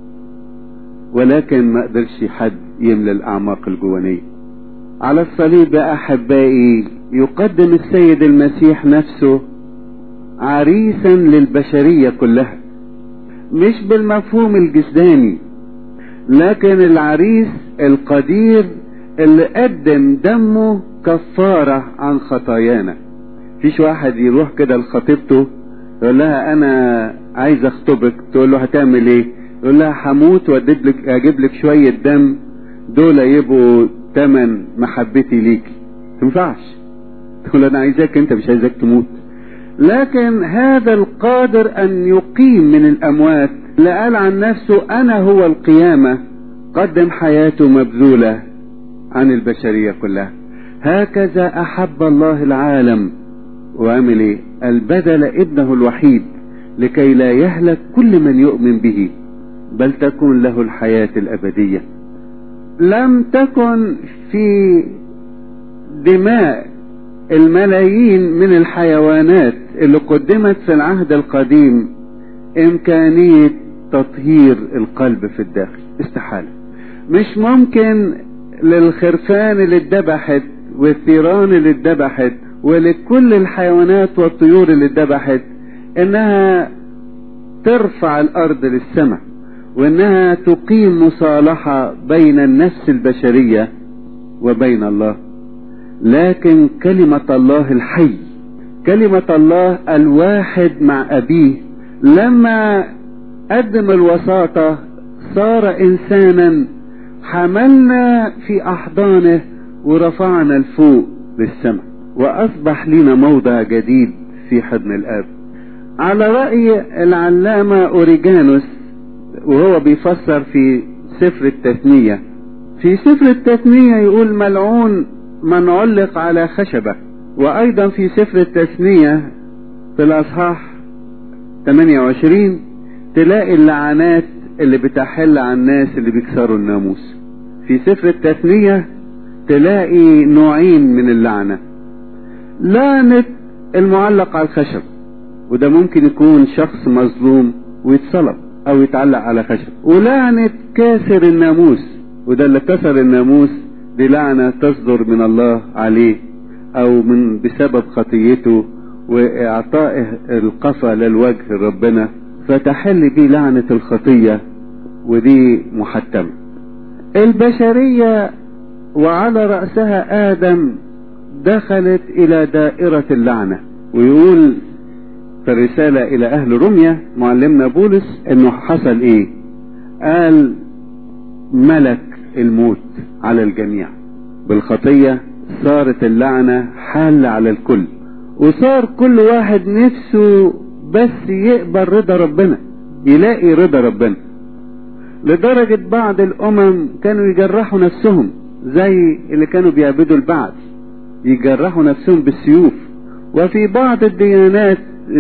ولكن ما قدرش حد يملى الاعماق الجوانيه على الصليب يا احبائي يقدم السيد المسيح نفسه عريسا للبشريه كلها مش بالمفهوم الجسداني لكن العريس القدير اللي قدم دمه كفاره عن خطايانا فيش واحد يروح كده لخطيبته يقول لها انا عايز اخطبك تقول له هتعمل ايه يقول لها هموت وادب لك اجيب لك شويه دم دول يبقوا تمن محبتي ليكي تنفعش تقول انا عايزاك انت مش عايزاك تموت لكن هذا القادر ان يقيم من الاموات اللي قال عن نفسه انا هو القيامه قدم حياته مبذوله عن البشريه كلها هكذا احب الله العالم وعمل ايه البدل ابنه الوحيد لكي لا يهلك كل من يؤمن به بل تكون له الحياة الأبدية لم تكن في دماء الملايين من الحيوانات اللي قدمت في العهد القديم إمكانية تطهير القلب في الداخل استحالة مش ممكن للخرفان اللي اتذبحت والثيران اللي اتذبحت ولكل الحيوانات والطيور اللي اتذبحت انها ترفع الارض للسماء وانها تقيم مصالحة بين النفس البشرية وبين الله لكن كلمة الله الحي كلمة الله الواحد مع ابيه لما قدم الوساطة صار انسانا حملنا في احضانه ورفعنا لفوق للسماء واصبح لنا موضع جديد في حضن الاب على رأي العلامة اوريجانوس وهو بيفسر في سفر التثنية في سفر التثنية يقول ملعون من علق على خشبة وايضا في سفر التثنية في الاصحاح 28 تلاقي اللعنات اللي بتحل على الناس اللي بيكسروا الناموس في سفر التثنية تلاقي نوعين من اللعنة لعنة المعلق على الخشب وده ممكن يكون شخص مظلوم ويتصلب او يتعلق على خشب ولعنة كاسر الناموس وده اللي كسر الناموس دي لعنة تصدر من الله عليه او من بسبب خطيته واعطائه القفا للوجه ربنا فتحل بيه لعنة الخطية ودي محتمة البشرية وعلى رأسها آدم دخلت إلى دائرة اللعنة ويقول في الرسالة إلى أهل روميا معلمنا بولس إنه حصل إيه؟ قال ملك الموت على الجميع بالخطية صارت اللعنة حالة على الكل وصار كل واحد نفسه بس يقبل رضا ربنا يلاقي رضا ربنا لدرجة بعض الأمم كانوا يجرحوا نفسهم زي اللي كانوا بيعبدوا البعث يجرحوا نفسهم بالسيوف وفي بعض الديانات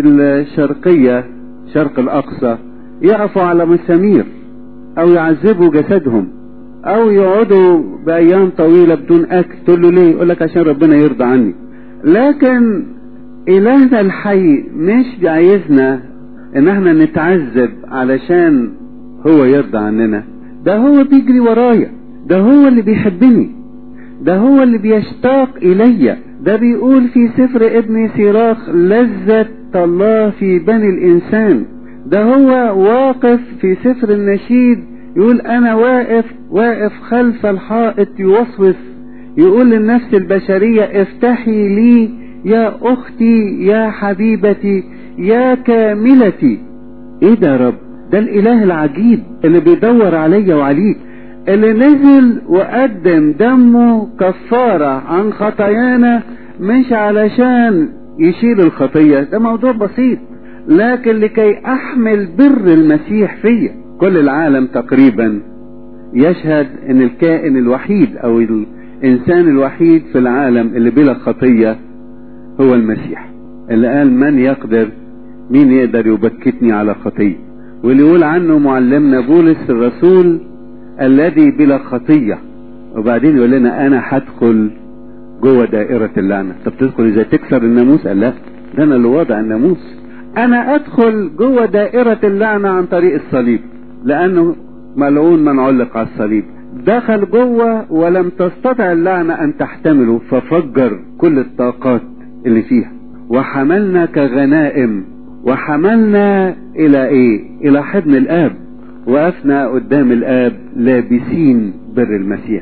الشرقية شرق الأقصى يقفوا على مسامير أو يعذبوا جسدهم أو يقعدوا بأيام طويلة بدون أكل تقول له ليه؟ يقول لك عشان ربنا يرضى عني لكن إلهنا الحي مش عايزنا إن احنا نتعذب علشان هو يرضى عننا ده هو بيجري ورايا ده هو اللي بيحبني ده هو اللي بيشتاق إلي ده بيقول في سفر ابن سيراخ لذة الله في بني الإنسان ده هو واقف في سفر النشيد يقول أنا واقف واقف خلف الحائط يوسوس يقول للنفس البشرية افتحي لي يا أختي يا حبيبتي يا كاملتي إيه ده يا رب ده الإله العجيب اللي بيدور عليا وعليك اللي نزل وقدم دمه كفارة عن خطايانا مش علشان يشيل الخطية ده موضوع بسيط لكن لكي أحمل بر المسيح فيا كل العالم تقريبا يشهد ان الكائن الوحيد او الانسان الوحيد في العالم اللي بلا خطية هو المسيح اللي قال من يقدر مين يقدر يبكتني على خطية واللي يقول عنه معلمنا بولس الرسول الذي بلا خطية وبعدين يقول لنا انا هدخل جوه دائرة اللعنة طب تدخل ازاي تكسر الناموس قال لا ده انا اللي واضع الناموس انا ادخل جوه دائرة اللعنة عن طريق الصليب لانه ملعون من علق على الصليب دخل جوه ولم تستطع اللعنة ان تحتمله ففجر كل الطاقات اللي فيها وحملنا كغنائم وحملنا الى ايه الى حضن الاب وقفنا قدام الاب لابسين بر المسيح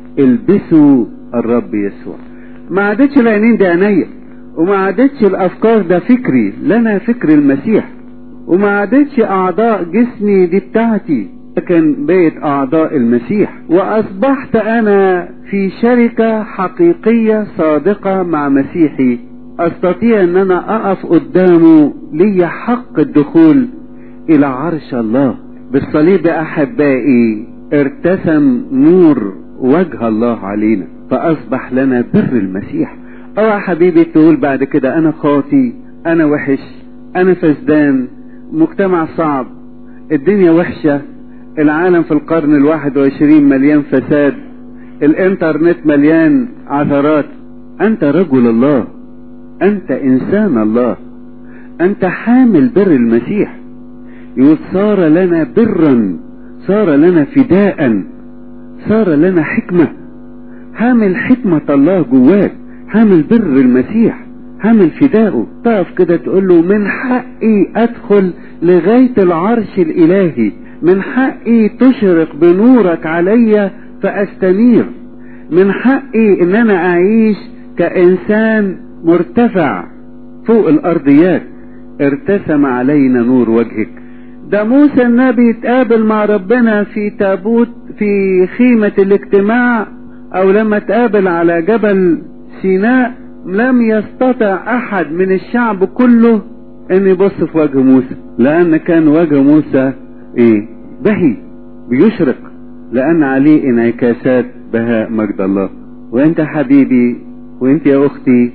البسوا الرب يسوع ما عادتش العينين دي عينيا وما عادتش الافكار ده فكري لنا فكر المسيح وما عادتش اعضاء جسمي دي بتاعتي لكن بقت اعضاء المسيح واصبحت انا في شركة حقيقية صادقة مع مسيحي استطيع ان انا اقف قدامه لي حق الدخول الى عرش الله بالصليب احبائي ارتسم نور وجه الله علينا فاصبح لنا بر المسيح اه حبيبي تقول بعد كده انا خاطي انا وحش انا فسدان مجتمع صعب الدنيا وحشة العالم في القرن الواحد وعشرين مليان فساد الانترنت مليان عثرات انت رجل الله انت انسان الله انت حامل بر المسيح يقول صار لنا برا صار لنا فداء صار لنا حكمة حامل حكمة الله جواك حامل بر المسيح حامل فداءه تقف كده تقول له من حقي ادخل لغاية العرش الالهي من حقي تشرق بنورك عليا فاستنير من حقي ان انا اعيش كانسان مرتفع فوق الارضيات ارتسم علينا نور وجهك ده موسى النبي اتقابل مع ربنا في تابوت في خيمة الاجتماع او لما اتقابل على جبل سيناء لم يستطع احد من الشعب كله ان يبص في وجه موسى لان كان وجه موسى ايه بهي بيشرق لان عليه انعكاسات بهاء مجد الله وانت حبيبي وانت يا اختي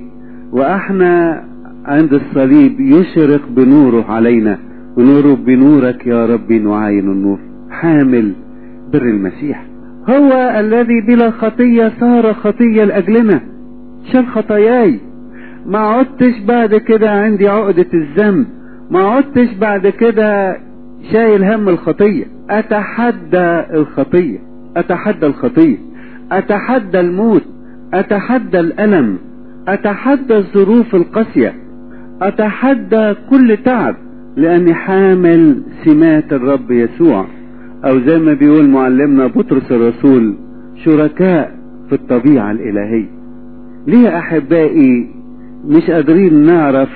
واحنا عند الصليب يشرق بنوره علينا ونوره بنورك يا ربي نعاين النور حامل بر المسيح هو الذي بلا خطية صار خطية لأجلنا شال خطاياي ما عدتش بعد كده عندي عقدة الذنب ما عدتش بعد كده شايل هم الخطية أتحدى الخطية أتحدى الخطية أتحدى الموت أتحدى الألم أتحدى الظروف القاسية أتحدى كل تعب لأني حامل سمات الرب يسوع أو زي ما بيقول معلمنا بطرس الرسول شركاء في الطبيعة الإلهية ليه أحبائي مش قادرين نعرف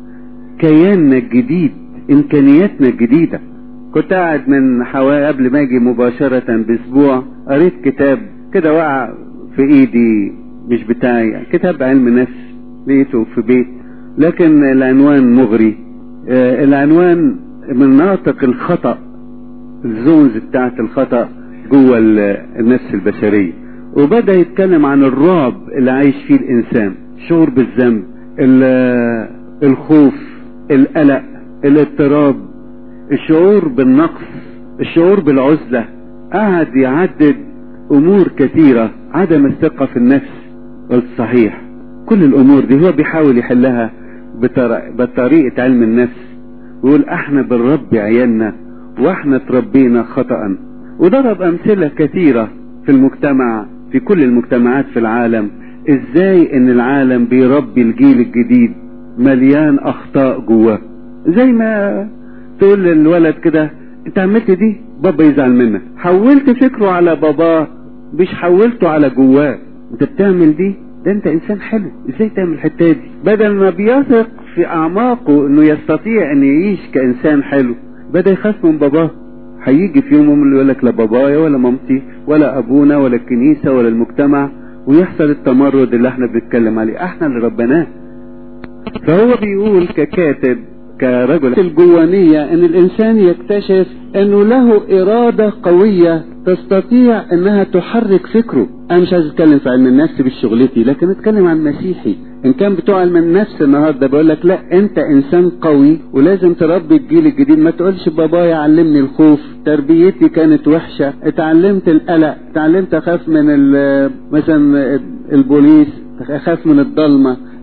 كياننا الجديد إمكانياتنا الجديدة كنت قاعد من حوالي قبل ما أجي مباشرة بأسبوع قريت كتاب كده وقع في إيدي مش بتاعي كتاب علم نفس لقيته في بيت لكن العنوان مغري آه العنوان مناطق الخطأ الزونز بتاعت الخطأ جوه النفس البشرية وبدأ يتكلم عن الرعب اللي عايش فيه الإنسان شعور بالذنب الخوف القلق الاضطراب الشعور بالنقص الشعور بالعزلة قعد يعدد أمور كثيرة عدم الثقة في النفس قلت صحيح كل الأمور دي هو بيحاول يحلها بطريقة علم النفس ويقول احنا بنربي عيالنا واحنا تربينا خطأ وضرب امثلة كثيرة في المجتمع في كل المجتمعات في العالم ازاي ان العالم بيربي الجيل الجديد مليان اخطاء جواه زي ما تقول للولد كده انت عملت دي بابا يزعل منك حولت فكره على باباه مش حولته على جواه انت بتعمل دي ده انت انسان حلو ازاي تعمل الحته دي بدل ما بيثق في اعماقه انه يستطيع ان يعيش كانسان حلو بدا يخاف من باباه هيجي في يوم اللي يقول لك لا بابايا ولا مامتي ولا ابونا ولا الكنيسه ولا المجتمع ويحصل التمرد اللي احنا بنتكلم عليه احنا اللي ربناه فهو بيقول ككاتب كرجل الجوانية ان الانسان يكتشف انه له ارادة قوية تستطيع انها تحرك فكره انا مش عايز اتكلم في علم النفس بالشغلتي لكن اتكلم عن مسيحي ان كان بتوع علم النفس النهارده بيقول لك لا انت انسان قوي ولازم تربي الجيل الجديد ما تقولش بابايا علمني الخوف تربيتي كانت وحشه اتعلمت القلق اتعلمت اخاف من مثلا البوليس اخاف من الضلمه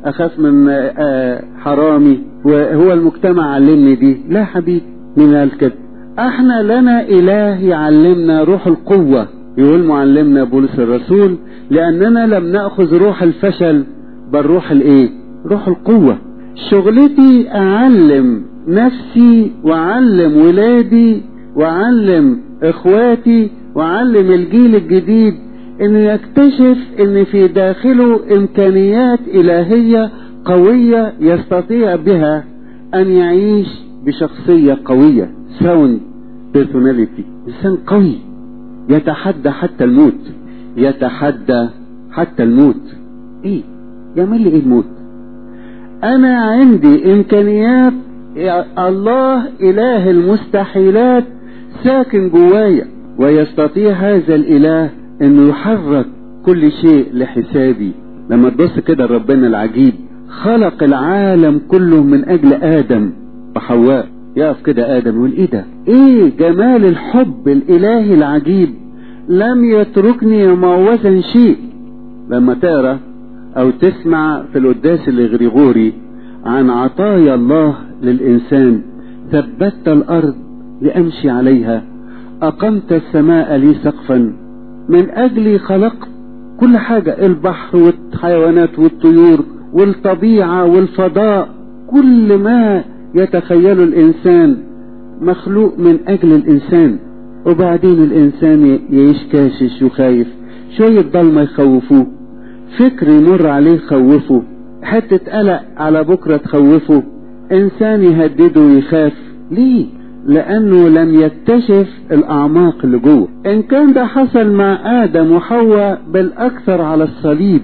اخاف من آه حرامي وهو المجتمع علمني دي لا حبيبي مين قال كده احنا لنا اله يعلمنا روح القوة يقول معلمنا بولس الرسول لاننا لم ناخذ روح الفشل بل روح الايه روح القوة شغلتي اعلم نفسي واعلم ولادي واعلم اخواتي واعلم الجيل الجديد انه يكتشف ان في داخله امكانيات الهية قوية يستطيع بها ان يعيش بشخصية قوية ساوند بيرسوناليتي انسان قوي يتحدى حتى الموت يتحدى حتى الموت ايه يعمل لي ايه الموت انا عندي امكانيات الله اله المستحيلات ساكن جوايا ويستطيع هذا الاله انه يحرك كل شيء لحسابي لما تبص كده ربنا العجيب خلق العالم كله من اجل ادم وحواء يقف كده ادم يقول ايه ده ايه جمال الحب الالهي العجيب لم يتركني موزا شيء لما تقرا او تسمع في القداس الغريغوري عن عطايا الله للانسان ثبتت الارض لامشي عليها اقمت السماء لي سقفا من اجلي خلقت كل حاجة البحر والحيوانات والطيور والطبيعة والفضاء كل ما يتخيله الانسان مخلوق من اجل الانسان وبعدين الانسان يعيش كاشش وخايف شوية ضلمة يخوفوه فكر يمر عليه يخوفه حتة قلق على بكرة تخوفه انسان يهدده ويخاف ليه لانه لم يكتشف الاعماق اللي جوه ان كان ده حصل مع ادم وحواء بالاكثر على الصليب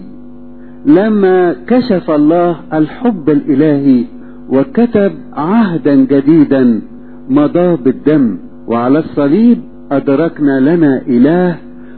لما كشف الله الحب الالهي وكتب عهدا جديدا مضى بالدم وعلى الصليب ادركنا لنا اله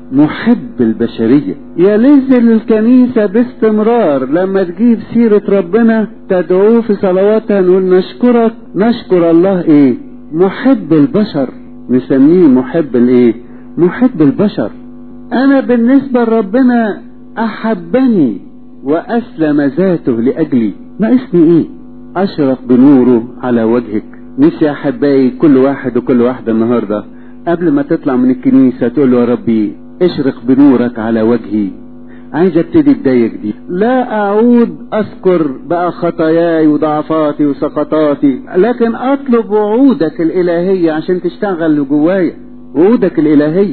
محب البشرية يلز للكنيسة باستمرار لما تجيب سيرة ربنا تدعوه في صلواتها نقول نشكرك نشكر الله ايه محب البشر نسميه محب الايه محب البشر انا بالنسبة لربنا احبني واسلم ذاته لاجلي ناقصني ايه اشرق بنوره على وجهك نفسي احبائي كل واحد وكل واحدة النهاردة قبل ما تطلع من الكنيسة تقول له يا ربي اشرق بنورك على وجهي عايز ابتدي بداية جديدة لا اعود اذكر بقى خطاياي وضعفاتي وسقطاتي لكن اطلب وعودك الالهية عشان تشتغل جوايا وعودك الالهية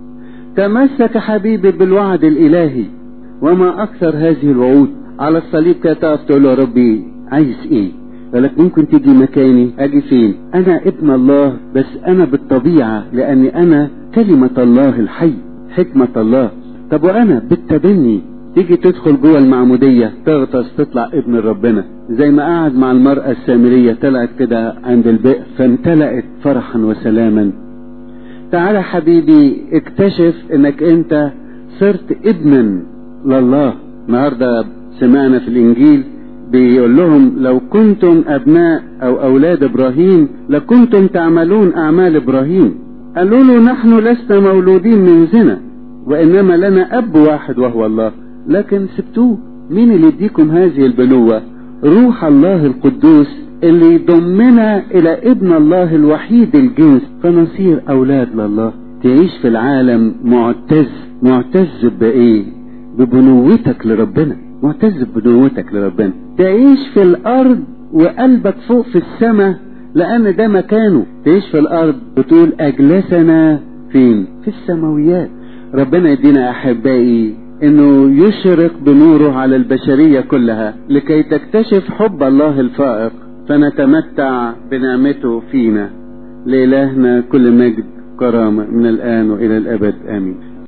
تمسك حبيبي بالوعد الالهي وما اكثر هذه الوعود على الصليب كده تقف تقول يا ربي عايز ايه قالك ممكن تيجي مكاني اجي فين انا ابن الله بس انا بالطبيعة لاني انا كلمة الله الحي حكمة الله طب وانا بالتبني تيجي تدخل جوه المعمودية تغطس تطلع ابن ربنا زي ما قعد مع المرأة السامرية طلعت كده عند البئر فامتلأت فرحا وسلاما تعالى حبيبي اكتشف انك انت صرت ابنا لله النهارده سمعنا في الانجيل بيقول لهم لو كنتم ابناء او اولاد ابراهيم لكنتم تعملون اعمال ابراهيم قالوا له نحن لسنا مولودين من زنا وانما لنا اب واحد وهو الله لكن سبتوه مين اللي يديكم هذه البنوة روح الله القدوس اللي يضمنا الى ابن الله الوحيد الجنس فنصير اولاد لله تعيش في العالم معتز معتز بايه ببنوتك لربنا معتز ببنوتك لربنا تعيش في الارض وقلبك فوق في السماء لان ده مكانه تعيش في الارض بتقول اجلسنا فين في السماويات ربنا يدينا احبائي انه يشرق بنوره على البشرية كلها لكي تكتشف حب الله الفائق فنتمتع بنعمته فينا لإلهنا كل مجد كرامة من الآن وإلى الأبد آمين